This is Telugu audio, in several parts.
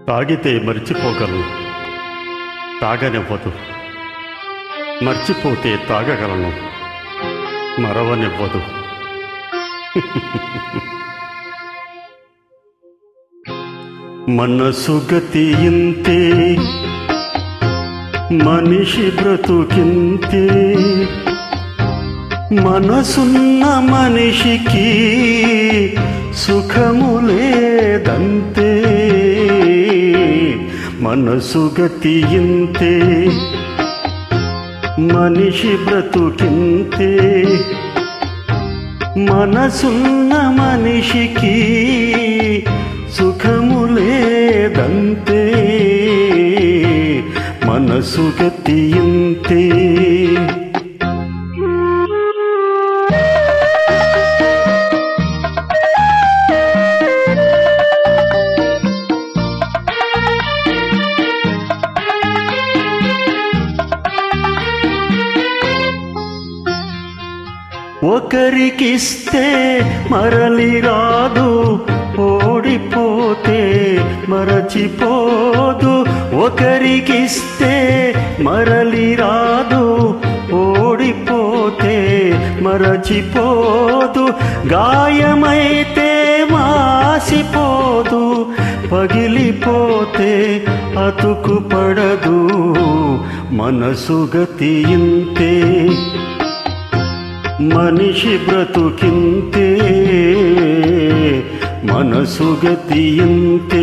తాగితే మర్చిపోగలను తాగనివ్వదు మర్చిపోతే తాగగలను మరవనివ్వదు మనసు గతి ఇంతే మనిషి బ్రతుకింతే మనసున్న మనిషికి సుఖము లేదంతే మనసు గతి ఇంతే మనిషి బ్రతుకింతే మనసున్న మనిషికి సుఖము లేదంతే మనసు గతి ఇంతే ఒకరికిస్తే మరలి రాదు ఓడిపోతే మరచిపోదు ఒకరికిస్తే మరలి రాదు ఓడిపోతే మరచిపోదు గాయమైతే మాసిపోదు పగిలిపోతే అతుకు పడదు మనసు గతి ఇంతే మనిషి బ్రతుకింతే మనసు గతి ఇంతే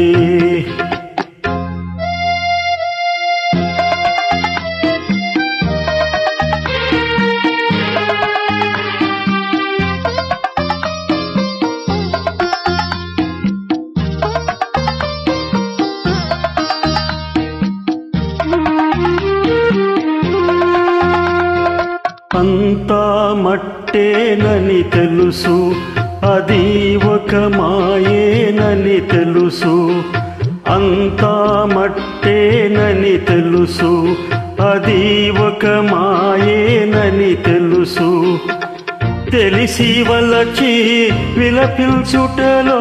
అంతా మట్టేనని తెలుసు అది ఒక మాయేనని తెలుసు అంతా మట్టేనని తెలుసు అది ఒక మాయేనని తెలుసు తెలిసి వలచి విలపించుటలో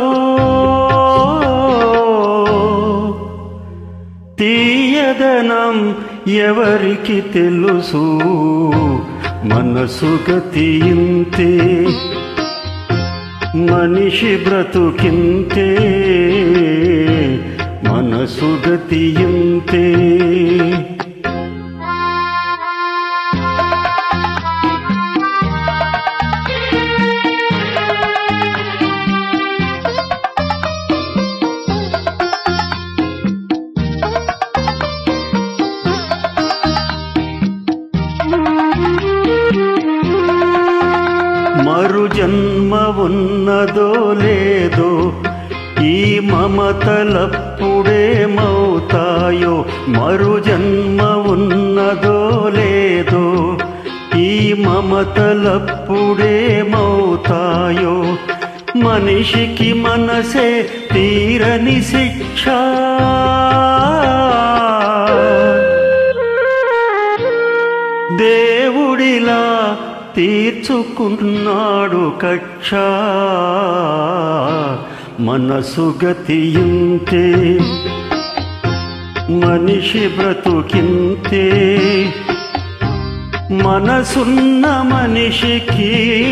తీయదనం ఎవరికి తెలుసు మనసు గతి ఇంతే మనిషి బ్రతుకింతే మనసు గతి ఇంతే మరు జన్మ ఉన్నదో లేదో ఈ మమతలప్పుడేమవుతాయో మరు జన్మ ఉన్నదో లేదో ఈ మమతలప్పుడేమవుతాయో మనిషికి మనసే తీరని శిక్ష దేవుడిలా తీర్చుకున్నాడు కక్ష మనసు గతి ఇంతే మనిషి బ్రతుకింతే మనసున్న మనిషికి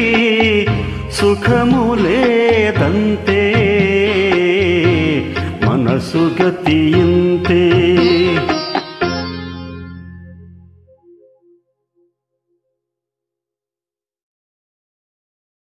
సుఖము లేదంతే మనసు గతి ఇంతే